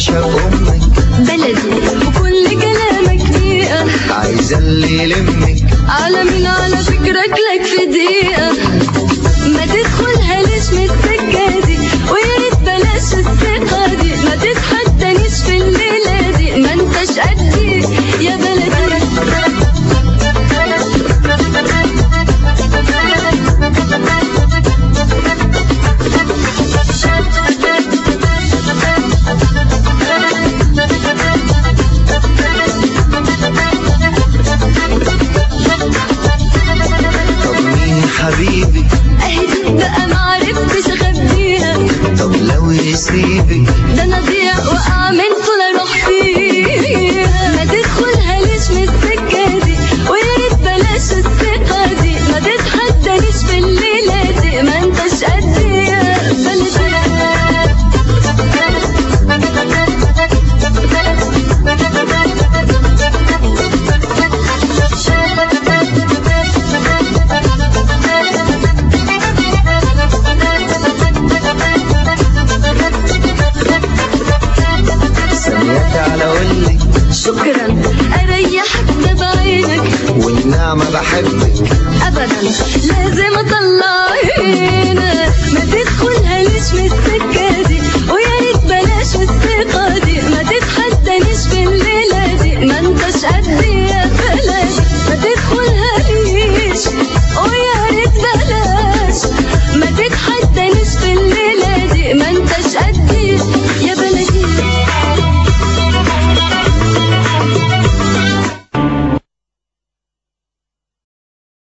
بعشق امك بلدي وكل كلامك دقيقة عايزة اللي يلمك على مين على فكرك لك في دقيقة ما تدخلها ليش من السكة دي ويا ريت بلاش الثقة دي ما تتحدانيش في الليلة دي ما انتش قدي يا بلدي طب مين حبيبي اهدي بقى معرفتش اخبيها طب لو يسيبك ده انا اضيع واقع من طول اروح فيها ما تدخلها ليش من السكه دي ويا ريت بلاش الثقه دي ما تتحدانيش في الليله دي ما انتش قدي يا ثانية تعالى قولي شكرا اريحك ده بعينك والنعمة بحبك